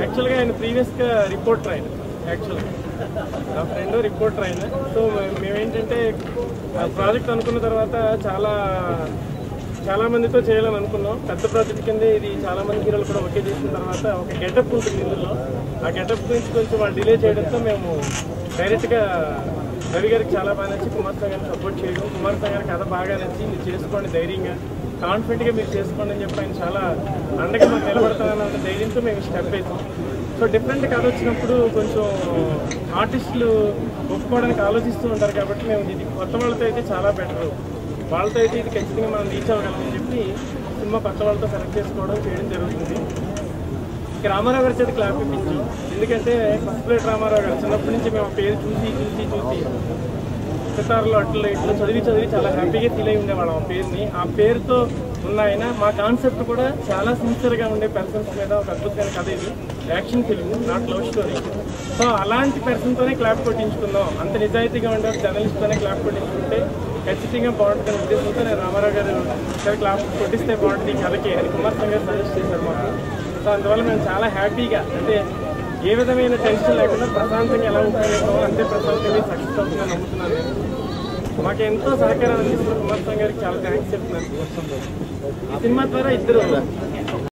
యాక్చువల్గా ఆయన ప్రీవియస్గా రిపోర్టర్ ఆయన యాక్చువల్గా నా ఫ్రెండ్ రిపోర్టర్ ఆయన సో మే- మేమేంటంటే ఆ ప్రాజెక్ట్ అనుకున్న తర్వాత చాలా చాలా మందితో చేయాలని అనుకున్నాం పెద్ద ప్రాజెక్ట్ కింద ఇది చాలా మంది హీరోలు కూడా ఒకే చేసిన తర్వాత ఒక గెటప్ ఉంటుంది ఇందులో ఆ గెటప్ గురించి కొంచెం వాళ్ళు డిలే చేయడంతో మేము డైరెక్ట్గా రవి గారికి చాలా బాగా నచ్చి కుమార్ సార్ గారిని సపోర్ట్ చేయడం కుమార్ సార్ గారికి కథ బాగా నచ్చి మీరు చేసుకోండి ధైర్యంగా కాన్ఫిడెంట్గా మీరు చేసుకోండి అని చెప్పి ఆయన చాలా అండగా మాకు నిలబడతానన్న ధైర్యంతో మేము స్టెప్ వేసాం సో డిఫరెంట్ కథ వచ్చినప్పుడు కొంచెం ఆర్టిస్టులు ఒప్పుకోవడానికి ఆలోచిస్తూ ఉంటారు కాబట్టి మేము ఇది కొత్త వాళ్ళతో అయితే చాలా బెటర్ వాళ్ళతో అయితే ఇది ఖచ్చితంగా మనం రీచ్ అవ్వగలమని చెప్పి సినిమా కొత్త వాళ్ళతో సెలెక్ట్ చేసుకోవడం చేయడం జరుగుతుంది ఇక రామారావు గారి చేతి క్లాప్ ఇప్పించాం ఎందుకంటే ఫస్ట్ ప్లేట్ రామారావు గారు చిన్నప్పటి నుంచి మేము ఆ పేరు చూసి చూసి చూసి సితార్లో అట్లా ఇట్లా చదివి చదివి చాలా హ్యాపీగా ఫీల్ అయి ఉండేవాళ్ళం ఆ పేరుని ఆ పేరుతో ఉన్న ఆయన మా కాన్సెప్ట్ కూడా చాలా సిన్సియర్గా ఉండే పర్సన్స్ మీద ఒక అద్భుతమైన కథ ఇది action film not love story so అలాంటి పర్సన్తోనే క్లాప్ కొట్టించుకుందాం అంత నిజాయితీగా ఉండే జర్నలిస్ట్తోనే క్లాప్ కొట్టించుకుంటే ఖచ్చితంగా బాగుంటుందని ఉద్దేశంతో నేను రామారావు గారు సరే క్లాప్ కొట్టిస్తే బాగుంటుంది ఈ కథకి అని కుమార్ సంగ్ గారు సజెస్ట్ చేశారు మాకు సో అందువల్ల మేము చాలా హ్యాపీగా అంటే ఏ విధమైన టెన్షన్ లేకుండా ప్రశాంతంగా ఎలా ఉపయోగిస్తామో అంతే ప్రశాంతంగా సక్సెస్ అవుతుందని నమ్ముతున్నాను నేను మాకు ఎంతో సహకారం అందిస్తున్న కుమార్ సంగ్ గారికి చాలా థ్యాంక్స్ చెప్తున్నాను ఈ సినిమా ద్వారా ఇద్దరు